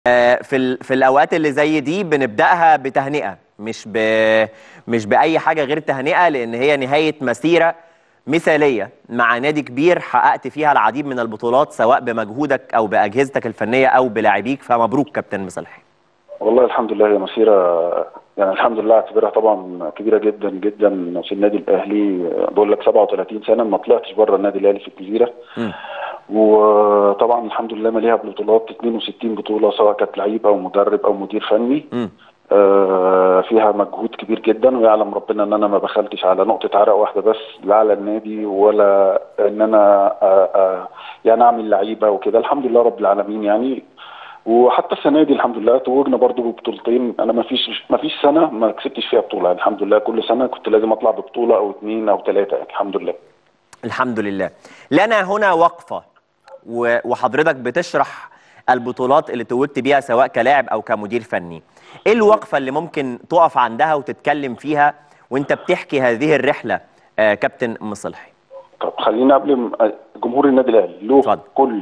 في ال... في الاوقات اللي زي دي بنبداها بتهنئه مش ب... مش باي حاجه غير تهنئه لان هي نهايه مسيره مثاليه مع نادي كبير حققت فيها العديد من البطولات سواء بمجهودك او باجهزتك الفنيه او بلاعبيك فمبروك كابتن مصلحي والله الحمد لله هي مسيره يعني الحمد لله اعتبرها طبعا كبيره جدا جدا في النادي الاهلي بقول لك 37 سنه ما طلعتش بره النادي الاهلي في الجزيره م. وطبعا الحمد لله مليها بطولات 62 بطوله سواء كانت لعيب او مدرب او مدير فني م. آه فيها مجهود كبير جدا ويعلم ربنا ان انا ما بخلتش على نقطه عرق واحده بس لا على النادي ولا ان انا آه آه يعني اعمل لعيبه وكده الحمد لله رب العالمين يعني وحتى السنه دي الحمد لله توجنا برضو ببطولتين انا ما فيش ما فيش سنه ما كسبتش فيها بطوله يعني الحمد لله كل سنه كنت لازم اطلع ببطوله او اثنين او ثلاثه يعني الحمد لله الحمد لله لنا هنا وقفه و... وحضرتك بتشرح البطولات اللي توجت بيها سواء كلاعب او كمدير فني ايه الوقفه اللي ممكن تقف عندها وتتكلم فيها وانت بتحكي هذه الرحله آه كابتن مصلحي طب خلينا قبل جمهور النادي الاهلي له كل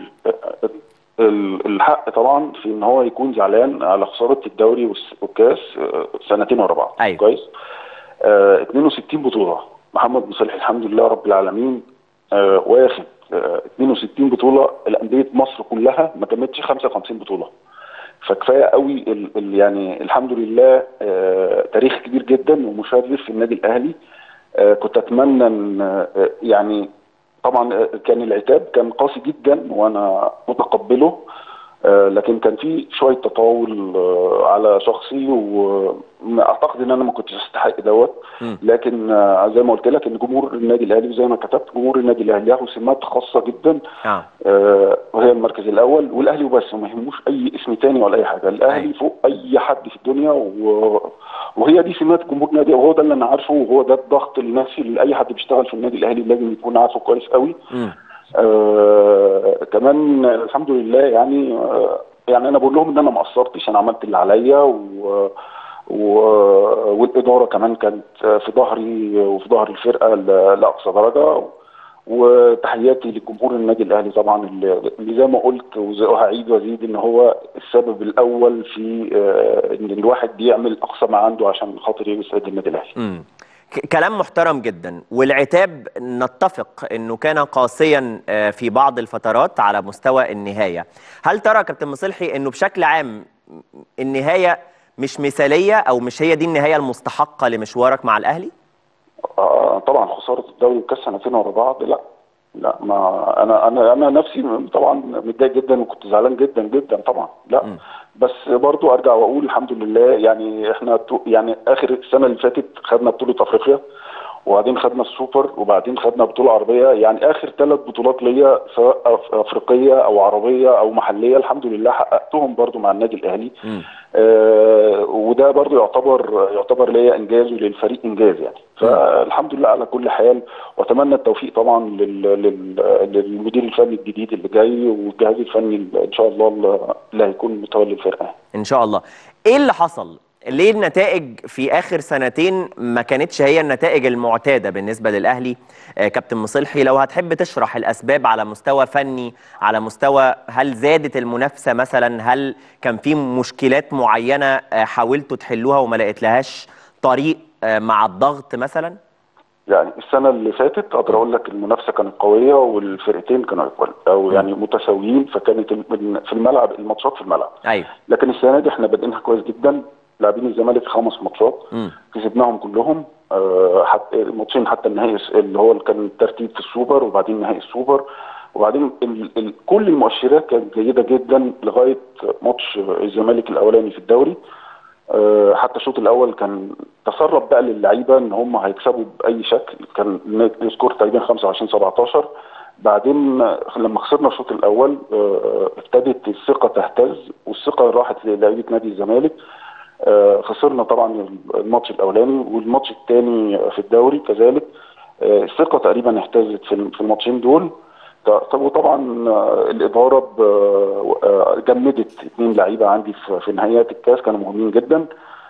الحق طبعا في ان هو يكون زعلان على خساره الدوري والكاس سنتين ورا بعض أيوة. كويس آه 62 بطوله محمد مصلحي الحمد لله رب العالمين آه واخد آه 62 بطوله الانديه مصر كلها ما كملتش 55 بطوله فكفايه قوي ال ال يعني الحمد لله آه تاريخ كبير جدا ومشرف في النادي الاهلي آه كنت اتمنى ان آه يعني طبعا كان العتاب كان قاسي جدا وانا متقبله آه لكن كان في شويه تطاول آه على شخصي واعتقد ان انا ما كنتش استحق دوت لكن آه زي ما قلت لك ان جمهور النادي الاهلي وزي ما كتبت جمهور النادي الاهلي له سمات خاصه جدا آه. وهي المركز الاول والاهلي وبس ما يهموش اي اسم تاني ولا اي حاجه الاهلي أي. فوق اي حد في الدنيا و... وهي دي سمات جمهور النادي وهو ده اللي انا عارفه وهو ده الضغط النفسي اللي اي حد بيشتغل في النادي الاهلي لازم يكون عارفه كويس قوي م. آه كمان الحمد لله يعني آه يعني انا بقول لهم ان انا ما قصرتش انا عملت اللي عليا و و... والاداره كمان كانت في ظهري وفي ظهر الفرقه لاقصى درجه وتحياتي لجمهور النادي الاهلي طبعا اللي زي ما قلت وهعيد وازيد ان هو السبب الاول في آه ان الواحد بيعمل اقصى ما عنده عشان خاطر يسعد النادي الاهلي. م. كلام محترم جدا والعتاب نتفق انه كان قاسيا في بعض الفترات على مستوى النهايه هل ترى كابتن مصلحي انه بشكل عام النهايه مش مثاليه او مش هي دي النهايه المستحقه لمشوارك مع الاهلي آه طبعا خساره الدوري والكاس سنتين ورا بعض لا لا ما انا انا انا نفسي طبعا متضايق جدا وكنت زعلان جدا جدا طبعا لا م. بس برضو ارجع واقول الحمد لله يعني احنا يعني اخر السنه اللي فاتت خدنا بطوله افريقيا وبعدين خدنا السوبر وبعدين خدنا بطوله عربيه يعني اخر ثلاث بطولات ليا سواء افريقيه او عربيه او محليه الحمد لله حققتهم برضو مع النادي الاهلي آه وده برضو يعتبر يعتبر ليا انجاز وللفريق انجاز يعني فالحمد لله على كل حال واتمنى التوفيق طبعا لل لل للمدير الفني الجديد اللي جاي والجهاز الفني ان شاء الله اللي هيكون متولي الفرقه ان شاء الله ايه اللي حصل ليه النتائج في اخر سنتين ما كانتش هي النتائج المعتاده بالنسبه للاهلي آه كابتن مصلحي لو هتحب تشرح الاسباب على مستوى فني على مستوى هل زادت المنافسه مثلا هل كان في مشكلات معينه آه حاولتوا تحلوها وما لقيت لهاش طريق آه مع الضغط مثلا يعني السنه اللي فاتت اقدر اقول لك المنافسه كانت قويه والفرقتين كانوا او يعني متساويين فكانت في الملعب الماتشات في الملعب ايوه لكن السنه دي احنا بادئينها كويس جدا لاعبين الزمالك خمس ماتشات كسبناهم كلهم آه حتى ماتشين حتى النهائي اللي هو اللي كان الترتيب في السوبر وبعدين نهائي السوبر وبعدين ال ال كل المؤشرات كانت جيده جدا لغايه ماتش الزمالك الاولاني في الدوري آه حتى الشوط الاول كان تسرب بقى للعيبه ان هم هيكسبوا باي شكل كان السكور تقريبا 25 17 بعدين لما خسرنا الشوط الاول آه ابتدت الثقه تهتز والثقه راحت للاعيبه نادي الزمالك آه خسرنا طبعا الماتش الاولاني والماتش الثاني في الدوري كذلك آه الثقه تقريبا اهتزت في الماتشين دول وطبعا آه الاداره جمدت اثنين لعيبه عندي في نهائيات الكاس كانوا مهمين جدا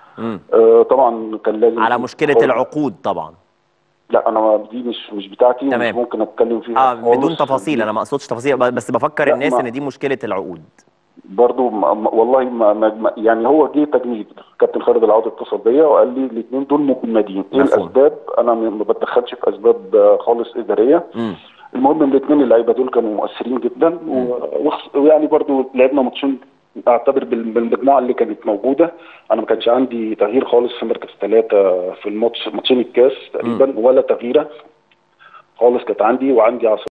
طبعا كان لازم على مشكله العقود طبعا لا انا دي مش مش بتاعتي تمام. مش ممكن اتكلم فيها اه بدون تفاصيل انا ما اقصدش تفاصيل بس بفكر لا، الناس ما- ان دي مشكله العقود برضو ما ما- والله ما ما ما- يعني هو جه تجنيد كابتن خالد العوض اتصل بيا وقال لي الاثنين دول مجندين ايه مفهوم. الاسباب انا م- ما بتدخلش في اسباب آه، خالص اداريه مم. المهم ان الاثنين اللعيبه دول كانوا مؤثرين جدا و- وخص- ويعني برضو لعبنا ماتشين اعتبر بال- بالمجموعه اللي كانت موجوده انا ما كانش عندي تغيير خالص في مركز ثلاثه في الماتش ماتشين الكاس تقريبا ولا تغييره خالص كانت عندي وعندي عصام